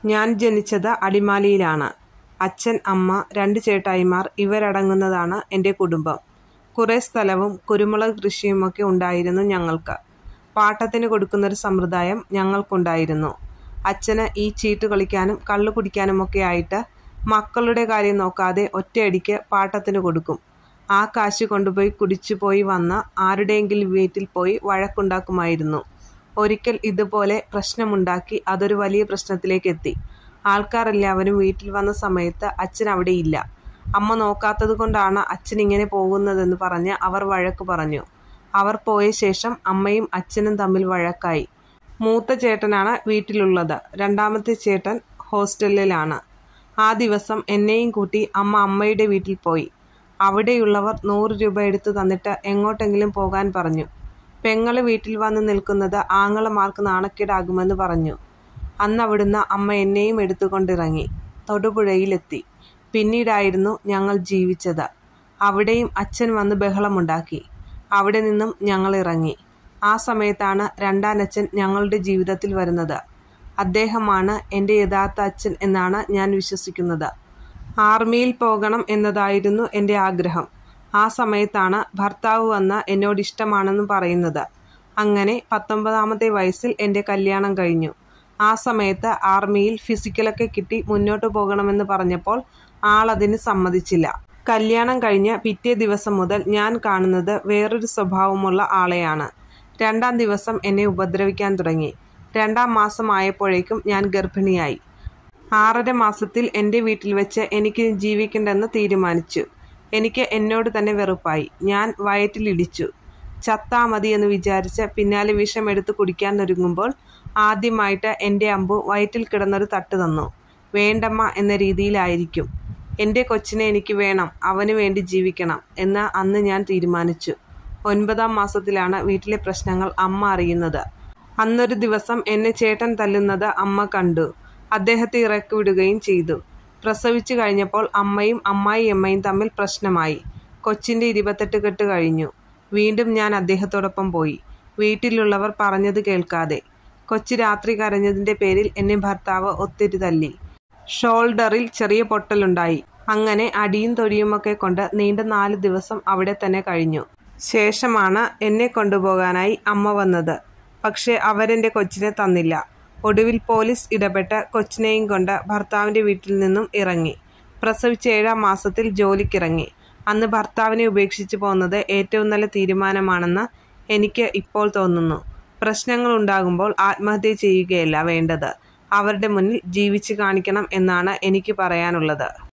ഞാൻ ജനിച്ചത് അടിമാലിയിലാണ്. അച്ഛൻ, അമ്മ, രണ്ട് ചേട്ടായിമാർ ഇവരടങ്ങുന്നതാണ് എന്റെ കുടുംബം. കുറെ സ്ഥലവും കുരുമുളക് കൃഷിയുമൊക്കെ ഉണ്ടായിരുന്നു ഞങ്ങൾക്ക്. പാട്ടത്തിന് കൊടുക്കുന്നൊരു സമ്പ്രദായം ഞങ്ങൾക്കുണ്ടായിരുന്നു. അച്ഛന് ഈ ചീട്ട് കളിക്കാനും കള്ളു കുടിക്കാനുമൊക്കെയായിട്ട് മക്കളുടെ കാര്യം നോക്കാതെ ഒറ്റയടിക്ക് പാട്ടത്തിന് കൊടുക്കും. ആ കാശ് കൊണ്ടുപോയി കുടിച്ചുപോയി വന്ന് ആരുടെയെങ്കിലും വീട്ടിൽ പോയി വഴക്കുണ്ടാക്കുമായിരുന്നു. ഒരിക്കൽ ഇതുപോലെ പ്രശ്നമുണ്ടാക്കി അതൊരു വലിയ പ്രശ്നത്തിലേക്കെത്തി. ആൾക്കാരെല്ലാവരും വീട്ടിൽ വന്ന സമയത്ത് അച്ഛൻ അവിടെയില്ല. അമ്മ നോക്കാത്തതുകൊണ്ടാണ് അച്ഛനിങ്ങനെ പോകുന്നതെന്ന് പറഞ്ഞ് അവർ വഴക്കു പറഞ്ഞു. അവർ പോയ ശേഷം അമ്മയും അച്ഛനും തമ്മിൽ വഴക്കായി. മൂത്ത ചേട്ടനാണ് വീട്ടിലുള്ളത്. രണ്ടാമത്തെ ചേട്ടൻ ഹോസ്റ്റലിലാണ്. ആ ദിവസം എന്നെയും കൂട്ടി അമ്മ അമ്മയുടെ വീട്ടിൽ പോയി. അവിടെയുള്ളവർ നൂറ് രൂപ എടുത്തു തന്നിട്ട് എങ്ങോട്ടെങ്കിലും പോകാൻ പറഞ്ഞു. പെങ്ങള് വീട്ടിൽ വന്ന് നിൽക്കുന്നത് ആങ്ങളമാർക്ക് നാണക്കേടാകുമെന്ന് പറഞ്ഞു. അന്നവിടുന്ന് അമ്മ എന്നെയും എടുത്തുകൊണ്ടിറങ്ങി. തൊടുപുഴയിലെത്തി. പിന്നീടായിരുന്നു ഞങ്ങൾ ജീവിച്ചത്. അവിടെയും അച്ഛൻ വന്ന് ബഹളമുണ്ടാക്കി. അവിടെ നിന്നും ഞങ്ങളിറങ്ങി. ആ സമയത്താണ് രണ്ടാനച്ഛൻ ഞങ്ങളുടെ ജീവിതത്തിൽ വരുന്നത്. അദ്ദേഹമാണ് എന്റെ യഥാർത്ഥ അച്ഛൻ എന്നാണ് ഞാൻ വിശ്വസിക്കുന്നത്. ആർമിയിൽ പോകണം എന്നതായിരുന്നു എന്റെ ആഗ്രഹം. ആ സമയത്താണ് ഭർത്താവ് വന്ന് എന്നോടിഷ്ടമാണെന്ന് പറയുന്നത്. അങ്ങനെ പത്തൊമ്പതാമത്തെ വയസ്സിൽ എന്റെ കല്യാണം കഴിഞ്ഞു. ആ സമയത്ത് ആർമിയിൽ ഫിസിക്കലൊക്കെ കിട്ടി മുന്നോട്ടു പോകണമെന്ന് പറഞ്ഞപ്പോൾ ആളതിന് സമ്മതിച്ചില്ല. കല്യാണം കഴിഞ്ഞ പിറ്റേ ദിവസം മുതൽ ഞാൻ കാണുന്നത് വേറൊരു സ്വഭാവമുള്ള ആളെയാണ്. രണ്ടാം ദിവസം എന്നെ ഉപദ്രവിക്കാൻ തുടങ്ങി. രണ്ടാം മാസം ആയപ്പോഴേക്കും ഞാൻ ഗർഭിണിയായി. ആറര മാസത്തിൽ എന്റെ വീട്ടിൽ വെച്ച് എനിക്കിനി ജീവിക്കണ്ടെന്ന് തീരുമാനിച്ചു. എനിക്ക് എന്നോട് തന്നെ വെറുപ്പായി. ഞാൻ വയറ്റിലിടിച്ചു. ചത്താ മതി എന്ന് വിചാരിച്ച് പിന്നാലെ വിഷം എടുത്ത് കുടിക്കാനൊരുങ്ങുമ്പോൾ ആദ്യമായിട്ട് എന്റെ അമ്പു വയറ്റിൽ കിടന്നൊരു തട്ട് തന്നു. വേണ്ടമ്മ എന്ന രീതിയിലായിരിക്കും. എന്റെ കൊച്ചിനെ എനിക്ക് വേണം അവന് വേണ്ടി ജീവിക്കണം എന്ന് അന്ന് ഞാൻ തീരുമാനിച്ചു. ഒൻപതാം മാസത്തിലാണ് വീട്ടിലെ പ്രശ്നങ്ങൾ അമ്മ അറിയുന്നത്. അന്നൊരു ദിവസം എന്നെ ചേട്ടൻ തല്ലുന്നത് അമ്മ കണ്ടു. അദ്ദേഹത്തെ ഇറക്കിവിടുകയും ചെയ്തു. പ്രസവിച്ചു കഴിഞ്ഞപ്പോൾ അമ്മയും അമ്മായിയമ്മയും തമ്മിൽ പ്രശ്നമായി. കൊച്ചിന്റെ ഇരുപത്തെട്ട് കെട്ട് കഴിഞ്ഞു. വീണ്ടും ഞാൻ അദ്ദേഹത്തോടൊപ്പം പോയി. വീട്ടിലുള്ളവർ പറഞ്ഞത് കേൾക്കാതെ. കൊച്ച് രാത്രി കരഞ്ഞതിന്റെ പേരിൽ എന്നെ ഭർത്താവ് ഒത്തിരി തല്ലി. ഷോൾഡറിൽ ചെറിയ പൊട്ടലുണ്ടായി. അങ്ങനെ അടിയും തൊഴിയുമൊക്കെ കൊണ്ട് നീണ്ട നാല് ദിവസം അവിടെ തന്നെ കഴിഞ്ഞു. ശേഷമാണ് എന്നെ കൊണ്ടുപോകാനായി അമ്മ വന്നത്. പക്ഷേ അവരെന്റെ കൊച്ചിനെ തന്നില്ല. ഒടുവിൽ പോലീസ് ഇടപെട്ട് കൊച്ചിനെയും കൊണ്ട് ഭർത്താവിന്റെ വീട്ടിൽ നിന്നും ഇറങ്ങി. പ്രസവിച്ച് ഏഴാം മാസത്തിൽ ജോലിക്കിറങ്ങി. അന്ന് ഭർത്താവിനെ ഉപേക്ഷിച്ച് പോന്നത് ഏറ്റവും നല്ല തീരുമാനമാണെന്ന് എനിക്ക് ഇപ്പോൾ തോന്നുന്നു. പ്രശ്നങ്ങളുണ്ടാകുമ്പോൾ ആത്മഹത്യ ചെയ്യുകയല്ല വേണ്ടത്. അവരുടെ മുന്നിൽ ജീവിച്ച് കാണിക്കണം എന്നാണ് എനിക്ക് പറയാനുള്ളത്.